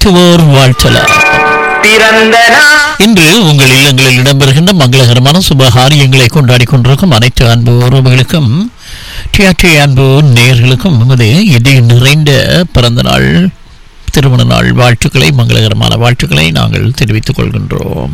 வாழ்த்துவோர் வாழ்த்தலாம் பிறந்த நாள் இன்று உங்கள் இல்லங்களில் இடம்பெறுகின்ற மங்களகரமான சுபகாரியங்களை கொண்டாடி கொண்டிருக்கும் அனைத்து அன்பு உறவுகளுக்கும் டிஆர்டி அன்பு நேயர்களுக்கும் எமது இது நிறைந்த பிறந்த நாள் திருமண நாள் வாழ்த்துக்களை மங்களகரமான வாழ்த்துக்களை நாங்கள் தெரிவித்துக் கொள்கின்றோம்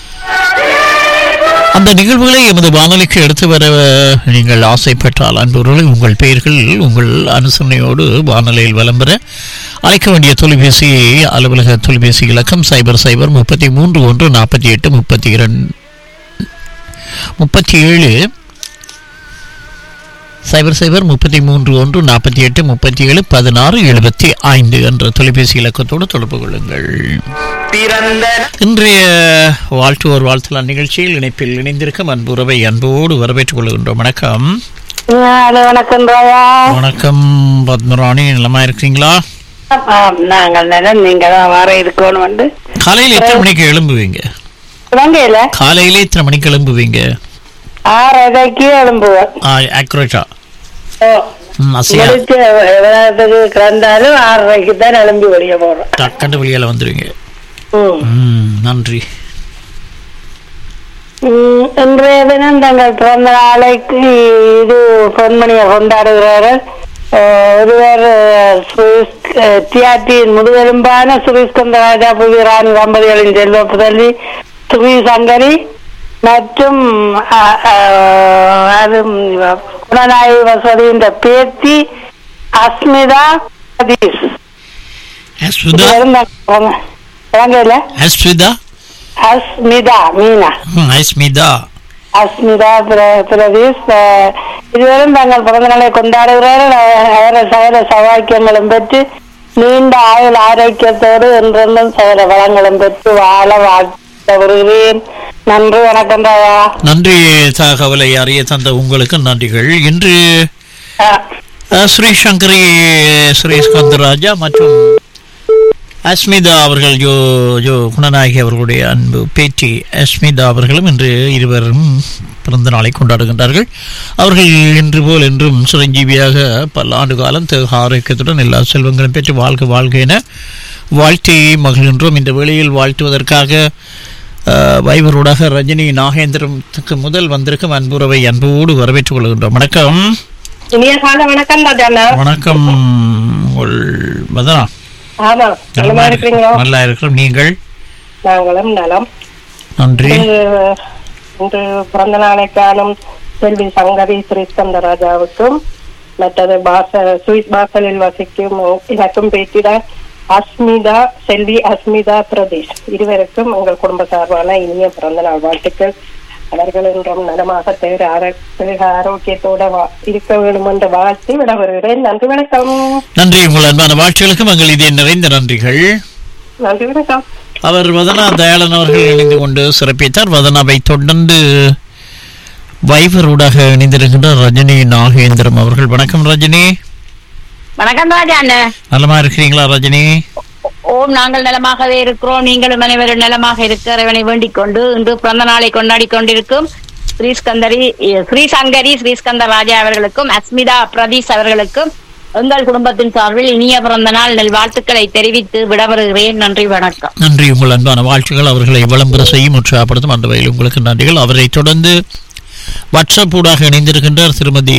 அந்த நிகழ்வுகளை எமது வானொலிக்கு எடுத்து வர நீங்கள் ஆசைப்பட்டால் அன்புறவை உங்கள் பெயர்கள் உங்கள் அனுசரணையோடு வானொலியில் விளம்பர அழைக்க வேண்டிய தொலைபேசி அலுவலக தொலைபேசி இலக்கம் சைபர் சைபர் முப்பத்தி மூன்று ஒன்று நாற்பத்தி எட்டு முப்பத்தி இரண்டு முப்பத்தி ஏழு சைபர் சைபர் முப்பத்தி மூன்று ஒன்று நாற்பத்தி எட்டு முப்பத்தி ஏழு பதினாறு எழுபத்தி ஐந்து என்ற தொலைபேசி இலக்கத்தோடு தொடர்பு கொள்ளுங்கள் பிறந்த இன்றைய வாழ்த்துவோர் வாழ்த்தலாம் நிகழ்ச்சியில் இணைப்பில் இணைந்திருக்கும் அன்புறவை அன்போடு வரவேற்றுக் கொள்கின்றோம் வணக்கம் ஹலோ வணக்கம் ராயா வணக்கம் பத்மராணி நலமா இருக்கிறீங்களா ஆம், நாங்கள் நிலம் நீங்க தான் வர இருக்கணும் வந்து காலையில் எத்தனை மணிக்கு எழும்புவீங்க இலங்கையில காலையில எத்தனை மணிக்கு எழும்புவீங்க ஆறரைக்கு எழும்புவோம் ஆக்ரோட்டா ஓ, அசையா முடிச்சு விளையாட்டுக்கு கிடந்தாலும் ஆறரைக்கு தான் எழும்பி வெளியே போறோம் டக்கண்டு வெளியால வந்துருவீங்க ம். ம், நன்றி ம், இன்றைய தினம் தங்கள் பிறந்த நாளைக்கு இது பொன்மணியை கொண்டாடுகிறார்கள் அஹ், ஒருவர் தியாட்டியின் முதுகெலும்பான சுரீஸ்கந்தராஜா புவி ராணி தம்பதிகளின் செல்வ புதல்வி சுவி சங்கரி மற்றும் அஹ், அஹ், அது குணநாயகி வசதியின் பேத்தி அஸ்மிதா சதீஷ் அஸ்விதா இலங்கையில அஸ்விதா அஸ்மிதா மீனா ம், அஸ்மிதா அஸ்மிதா பிர- பிரதீஷ் அஹ், இருவரும் தங்கள் பிறந்த நாளை கொண்டாடுகிறார்கள் அஹ், அவர சகல சவாக்கியங்களும் பெற்று நீண்ட ஆயுள் ஆரோக்கியத்தோடு என்றென்றும் சகல வளங்களும் பெற்று வாழ வாழ்த்த வருகிறேன் நன்றி வணக்கம் ராயா நன்றி தகவலை அறிய தந்த உங்களுக்கு நன்றிகள் இன்று அஹ், அஹ், ஸ்ரீ சங்கரி ஸ்ரீ ஸ்கந்தராஜா மற்றும் அஸ்மிதா அவர்கள் ஜோ ஜோ குணநாயகி அவர்களுடைய அன்பு பேட்டி அஸ்மிதா அவர்களும் இன்று இருவரும் பிறந்த நாளை கொண்டாடுகின்றார்கள் அவர்கள் இன்று போல் என்றும் சிரஞ்சீவியாக பல ஆண்டு காலம் தேக ஆரோக்கியத்துடன் எல்லா செல்வங்களும் பெற்று வாழ்க வாழ்க என வாழ்த்தி மகிழ்கின்றோம் இந்த வேளையில் வாழ்த்துவதற்காக அஹ், வைபரோடாக ரஜினி நாகேந்திரத்துக்கு முதல் வந்திருக்கும் அன்புறவை அன்போடு வரவேற்றுக் கொள்கின்றோம் வணக்கம் இனிய கால வணக்கம் ராஜா வணக்கம் உங்கள் வதனா ஆமா நலமா இருக்கிறீங்களா நல்லா இருக்கிறோம் நீங்கள் நாங்களும் நலம் நன்றி இன்று இன்று பிறந்த நாளை காணும் செல்வி சங்கரி ஸ்ரீஸ்கந்தராஜாவுக்கும் மற்றது பாச சுவிஸ் பாசலில் வசிக்கும் எனக்கும் பேட்டிட அஸ்மிதா செல்வி அஸ்மிதா பிரதேஷ் இருவருக்கும் எங்கள் குடும்ப சார்பான இனிய பிறந்த நாள் வாழ்த்துக்கள் அவர்கள் என்றும் நலமாக தேர ஆர- தேக ஆரோக்கியத்தோட வா- இருக்க வேண்டும் என்று வாழ்த்தி விட வருகிறேன் நன்றி வணக்கம் நன்றி உங்கள் அன்பான வாழ்த்துகளுக்கும் எங்கள் இதே நிறைந்த நன்றிகள் நன்றி வணக்கம் அவர் வதனா தயாளன் அவர்கள் இணைந்து கொண்டு சிறப்பித்தார் வதனாவை தொடர்ந்து வைபரூடாக இணைந்திருக்கின்ற ரஜினி நாகேந்திரம் அவர்கள் வணக்கம் ரஜினி வணக்கம் ராஜா அண்ணன் நலமா இருக்கிறீங்களா ரஜினி ஓம் நாங்கள் நலமாகவே இருக்கிறோம் நீங்களும் அனைவரும் நலமாக இருக்க இறைவனை வேண்டிக் கொண்டு இன்று பிறந்த நாளை கொண்டாடி கொண்டிருக்கும் ஸ்ரீஸ்கந்தரி ஸ்ரீசங்கரி ஸ்ரீஸ்கந்த ராஜா அவர்களுக்கும் அஸ்மிதா பிரதீஷ் அவர்களுக்கும் எங்கள் குடும்பத்தின் சார்பில் இனிய பிறந்த நாள் நல் வாழ்த்துக்களை தெரிவித்து விடவருகிறேன் நன்றி வணக்கம் நன்றி உங்கள் அன்பான வாழ்த்துக்கள் அவர்களை விளம்பர செய்யும் உற்சாகப்படுத்தும் அந்த வகையில் உங்களுக்கு நன்றிகள் அவரை தொடர்ந்து வாட்ஸ்அப் ஊடாக இணைந்திருக்கின்றார் திருமதி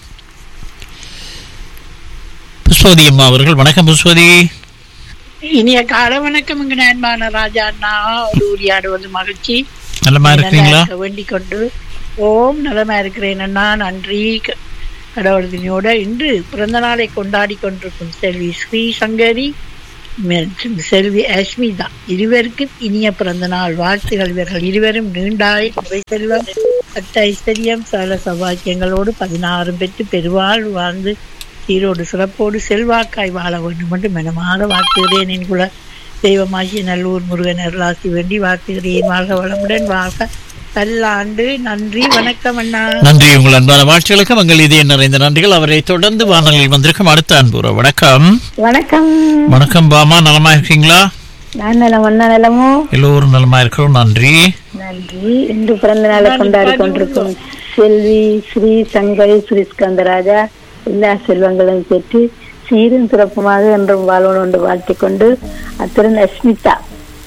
புஷ்பவதி அம்மா அவர்கள் வணக்கம் புஷ்பவதி இனிய கால வணக்கம் இங்கு அன்பான ராஜா அண்ணா ஒரு உரையாடுவது மகிழ்ச்சி நலமா இருக்கிறீங்களா நல்லா இருக்க வேண்டிக் கொண்டு ஓம் நலமா இருக்கிறேன் அண்ணா நன்றி க- கடவுளத்தினோட இன்று பிறந்த நாளை கொண்டாடி கொண்டிருக்கும் செல்வி ஸ்ரீ சங்கரி மற்றும் செல்வி அஸ்மிதா இருவருக்கும் இனிய பிறந்த நாள் வாழ்த்துகள் இவர்கள் இருவரும் நீண்டாய் குறை செல்வம் பட்ட ஐஸ்வர்யம் சகல சௌபாக்கியங்களோடு பதினாறும் பெற்று பெருவாழ் வாழ்ந்து சீரோடு சிறப்போடு செல்வாக்காய் வாழ வேண்டும் என்று மனமாற வாழ்த்துகிறேன் என் குல தெய்வமாகிய நல்லூர் முருகன் அருளாசி வேண்டி வாழ்த்துகிறேன் வாழ்க வளமுடன் வாழ்க பல்லாண்டு நன்றி வணக்கம் அண்ணா நன்றி உங்கள் அன்பான வாழ்த்துகளுக்கும் எங்கள் இதய நிறைந்த நன்றிகள் அவரை தொடர்ந்து வானொலியில் வந்திருக்கும் அடுத்த அன்புற வணக்கம் வணக்கம் வணக்கம் பாமா நலமா இருக்கீங்களா நான் நலம் ஒன்ன நலமோ எல்லோரும் நலமா இருக்கிறோம் நன்றி நன்றி இன்று பிறந்த நாளை கொண்டாடி கொண்டிருக்கும் செல்வி ஸ்ரீ சங்கரி ஸ்ரீ ஸ்கந்தராஜா எல்லா செல்வங்களும் பெற்று சீரும் சிறப்புமாக என்றும் வாழ்வன் என்று வாழ்த்திக் கொண்டு அத்துடன் அஸ்மிதா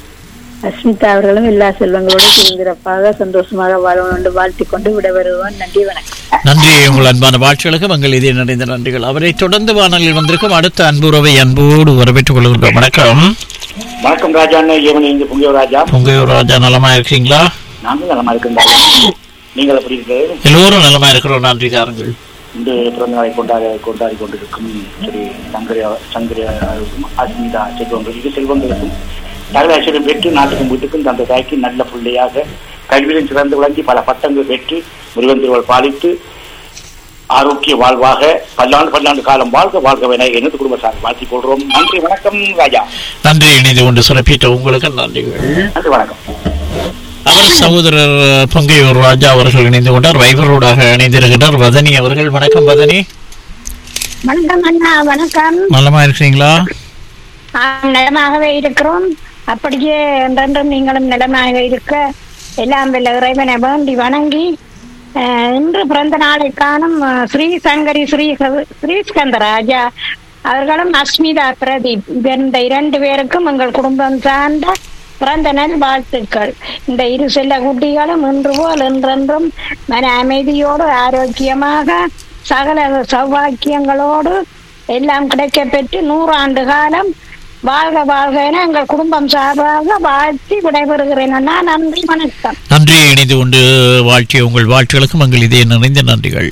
அஸ்மிதா அவர்களும் எல்லா செல்வங்களோடு சிறப்பாக சந்தோஷமாக வாழ்வன் என்று வாழ்த்திக் கொண்டு விடைபெறுவோம் நன்றி வணக்கம் நன்றி உங்கள் அன்பான வாழ்ச்சிகளுக்கு உங்கள் இதே நிறைந்த நன்றிகள் அவரை தொடர்ந்து வானலில் வந்திருக்கும் அடுத்த அன்புறவை அன்போடு வரவேற்றுக் கொள்கின்றோம் வணக்கம் வணக்கம் ராஜா ஏமன் இருந்து புங்கிய ராஜா உங்க ராஜா நலமா இருக்கீங்களா நாங்களும் நலமா இருக்கின்றாங்க நீங்கள் எப்படி இருக்கிறது எல்லோரும் நலமா இருக்கிறோம் நன்றி தாருங்கள் இந்த பிறந்த நாளை கொண்டாடி கொண்டாடி கொண்டிருக்கும் சரி சங்கரியா சங்கரியா அஸ்மிதா செல்வங்களுக்கு செல்வங்களுக்கும் நகராட்சியிலும் பெற்று நாட்டுக்கும் வீட்டுக்கும் தந்த தாய்க்கு நல்ல பிள்ளையாக கல்வியிலும் சிறந்து விளங்கி பல பட்டங்கள் பெற்று முருகன் திருவள் பாலித்து ஆரோக்கிய வாழ்வாக பல்லாண்டு பல்லாண்டு காலம் வாழ்க வாழ்கவென எனது குடும்ப சார் வாழ்த்திக் கொள்கிறோம் நன்றி வணக்கம் ராஜா நன்றி இணைந்து கொண்டு சிறப்பித்த உங்களுக்கு நன்றிகள் நன்றி வணக்கம் அவர் சகோதரர் பொங்கையூர் ராஜா அவர்கள் இணைந்து கொண்டார் வைபரோடாக இணைந்திருக்கிறார் வதனி அவர்கள் வணக்கம் வதனி வணக்கம் அண்ணா வணக்கம் நலமா இருக்கிறீங்களா ஆம், நலமாகவே இருக்கிறோம் அப்படியே என்றென்றும் நீங்களும் நலமாக இருக்க எல்லாம் வல்ல இறைவனை வேண்டி வணங்கி அஹ், இன்று பிறந்த நாளை காணும் அஹ், ஸ்ரீ சங்கரி ஸ்ரீ ச- ஸ்ரீஸ்கந்த ராஜா அவர்களும் அஸ்மிதா பிரதீப் இந்த இரண்டு பேருக்கும் எங்கள் குடும்பம் சார்ந்த பிறந்த நாள் வாழ்த்துக்கள் இந்த இரு செல்ல குட்டிகளும் இன்று போல் என்றென்றும் மன அமைதியோடு ஆரோக்கியமாக சகல சௌபாக்கியங்களோடு எல்லாம் கிடைக்க பெற்று நூறாண்டு காலம் வாழ்க வாழ்க என எங்கள் குடும்பம் சார்பாக வாழ்த்தி விடைபெறுகிறேன் அண்ணா நன்றி வணக்கம் நன்றி இணைந்து கொண்டு வாழ்த்திய உங்கள் வாழ்த்துகளுக்கும் உங்கள் இதே நிறைந்த நன்றிகள்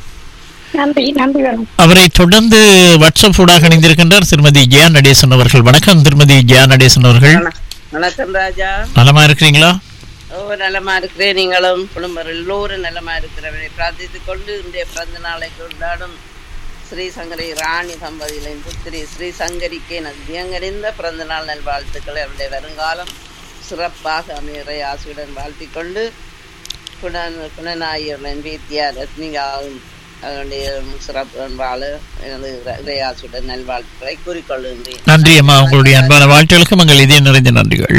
நன்றி நன்றி வணக்கம் அவரை தொடர்ந்து வாட்ஸ்அப் ஊடாக இணைந்திருக்கின்றார் திருமதி ஜெயா நடேசன் அவர்கள் வணக்கம் திருமதி ஜெயா நடேசன் அவர்கள் வணக்கம் ராஜா நலமா இருக்கிறீங்களா ஓ நலமா இருக்கிறேன் நீங்களும் குடும்பம் எல்லோரும் நலமா இருக்கிறவரை பிரார்த்தித்துக் கொண்டு இன்றைய பிறந்த நாளை கொண்டாடும் ஸ்ரீ சங்கரி ராணி தம்பதிகளின் புத்திரி ஸ்ரீ சங்கரிக்கு எனது வியங்கறிந்த பிறந்த நாள் நல்வாழ்த்துக்களை அவருடைய வருங்காலம் சிறப்பாக அமையறை ஆசையுடன் வாழ்த்திக் கொண்டு குணன் குணநாயகர்களின் வீத்தியா ரத்னிகாவும் அவருடைய சிறப்பு வாழ எனது இறையாசுடன் நல்வாழ்த்துக்களை கூறிக்கொள்கின்றேன் நன்றி அம்மா உங்களுடைய அன்பான வாழ்த்துகளுக்கும் உங்கள் இதே நிறைந்த நன்றிகள்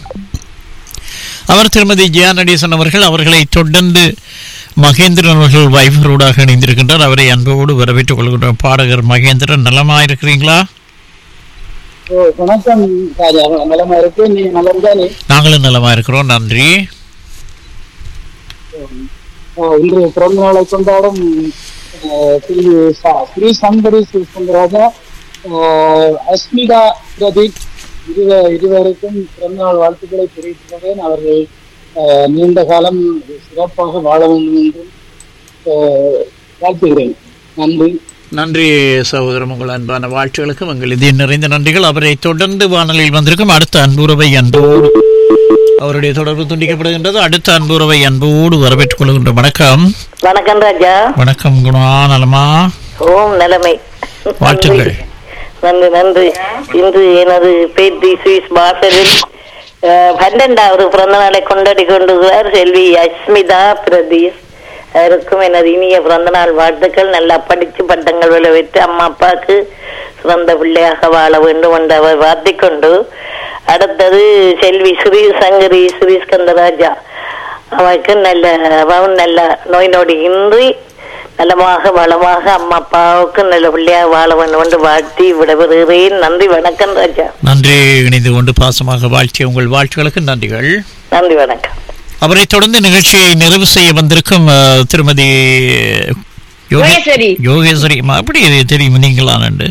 அவர் திருமதி ஜெயா நடேசன் அவர்கள் அவர்களை தொடர்ந்து மகேந்திரன் அவர்கள் வைஃபரோடாக இணைந்திருக்கின்றார் அவரை அன்போடு வரவேற்றுக் கொள்கின்றோம் பாடகர் மகேந்திரன் நலமா இருக்கிறீங்களா வணக்கம் ராஜா நலமா இருக்கு நீங்க நலம் தானே நாங்களும் நலமா இருக்கிறோம் நன்றி அஹ் இன்று பிறந்த நாளை கொண்டாடும் அஹ், திரு ச- ஸ்ரீ சங்கரி ஸ்ரீ சுந்தரராஜா அஹ், அஸ்மிதா பிரதீப் இருவ இருவருக்கும் பிறந்தநாள் வாழ்த்துக்களை தெரிவித்துள்ளேன் அவர்கள் அஹ், நீண்ட காலம் சிறப்பாக வாழ வேண்டும் என்றும் அஹ், வாழ்த்துகிறேன் நன்றி நன்றி சகோதரம் உங்கள் அன்பான வாழ்த்துகளுக்கும் உங்கள் இதே நிறைந்த நன்றிகள் அவரை தொடர்ந்து வானொலியில் வந்திருக்கும் அடுத்த அன்புறவை அன்போடு அவருடைய தொடர்பு துண்டிக்கப்படுகின்றது அடுத்த அன்புறவை அன்போடு வரவேற்றுக் கொள்கின்ற வணக்கம் வணக்கம் ராஜா வணக்கம் குணா நலமா ஓம் நிலைமை வாழ்த்துக்கள் நன்றி நன்றி இன்று எனது பேத்தி சுவிஸ் பாசலில் அஹ், பன்னெண்டாவது பிறந்த நாளை கொண்டாடி கொண்டிருக்கிறார் செல்வி அஸ்மிதா பிரதீஷ் அவருக்கும் எனது இனிய பிறந்த நாள் வாழ்த்துக்கள் நல்லா படிச்சு பட்டங்கள் விளைவித்து அம்மா அப்பாவுக்கு சிறந்த பிள்ளையாக வாழ வேண்டும் என்று அவர் வாழ்த்திக் கொண்டு அடுத்தது செல்வி ஸ்ரீ சங்கரி ஸ்ரீ ஸ்கந்தராஜா அவருக்கு நல்ல அவன் நல்ல நோய் நொடி இன்றி நலமாக வளமாக அம்மா அப்பாவுக்கு நல்ல பிள்ளையாக வாழ வேண்டும் என்று வாழ்த்தி விடைபெறுகிறேன் நன்றி வணக்கம் ராஜா நன்றி இணைந்து கொண்டு பாசமாக வாழ்த்திய உங்கள் வாழ்த்துகளுக்கு நன்றிகள் நன்றி வணக்கம் அவரை தொடர்ந்து நிகழ்ச்சியை நிறைவு செய்ய வந்திருக்கும் அஹ், திருமதி யோகே- யோகேஸ்வரி. யோகேஸ்வரி அம்மா, அப்படி தெரியும் நீங்களான்னு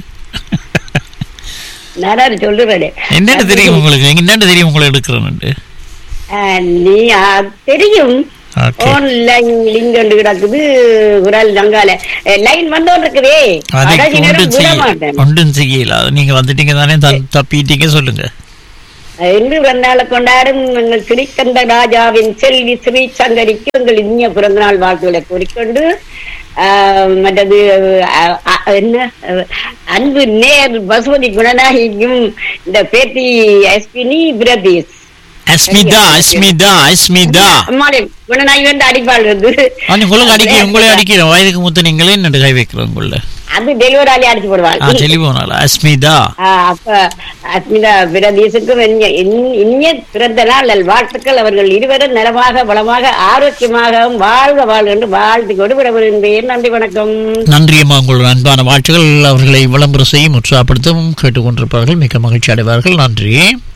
நான் சொல்லுறேன் என்னென்ன தெரியும் உங்களுக்கு என்னென்ன தெரியும் உங்களுக்கு எடுக்கிறேன்னு நீ ஆ, தெரியும் ஓகே ஆன்லைன் லிங்க் ஒன்று கிடக்குது குரல் லங்கால லைன் வந்தோன்னு இருக்குதே அதை கடைசி நேரம் ஒன்றும் விட செய்ய மாட்டேன் ஒன்றும் செய்யல அது நீங்க வந்துட்டீங்க தானே த- தப்பிட்டீங்க சொல்லுங்க இன்று பிறந்தநாளை கொண்டாடும் எங்கள் ஸ்ரீகந்த ராஜாவின் செல்வி ஸ்ரீ சங்கரிக்கு எங்கள் இனிய பிறந்தநாள் வாழ்த்துக்களை கூறிக்கொண்டு ஆஹ், மற்றது அஹ், அஹ், என்ன அஹ், அன்பு நேர் பசுமதி குணநாயகியும் இந்த பேத்தி அஸ்வினி பிரதேஷ் அஸ்மிதா அஸ்மிதா அஸ்மிதா அம்மாடி குணநாயகி வந்து அடிப்பாள் வந்து அது உங்களுக்கு அடிக்க உங்களே அடிக்கிறேன் வயதுக்கு மூத்த நீங்களே என்ன கை வைக்கிறோம் உங்கள அது டெலிவரி அடிச்சு ஆ போடுவாள் டெலிஃபோனால் அஸ்மிதா ஆ, அப்ப அஸ்மிதா பிரதேசுக்கும் இனிய- இன்- இனிய பிறந்த நாள் நல் வாழ்த்துக்கள் அவர்கள் இருவரும் நலமாக வளமாக ஆரோக்கியமாகவும் வாழ்க வாழ்க என்று வாழ்த்து கொண்டு விடவிருந்தேன் நன்றி வணக்கம் நன்றி அம்மா உங்கள் அன்பான வாழ்த்துக்கள் அவர்களை விளம்பரம் செய்யும் உற்சாகப்படுத்தவும் கேட்டுக்கொண்டிருப்பார்கள் மிக்க மகிழ்ச்சி அடைவார்கள் நன்றி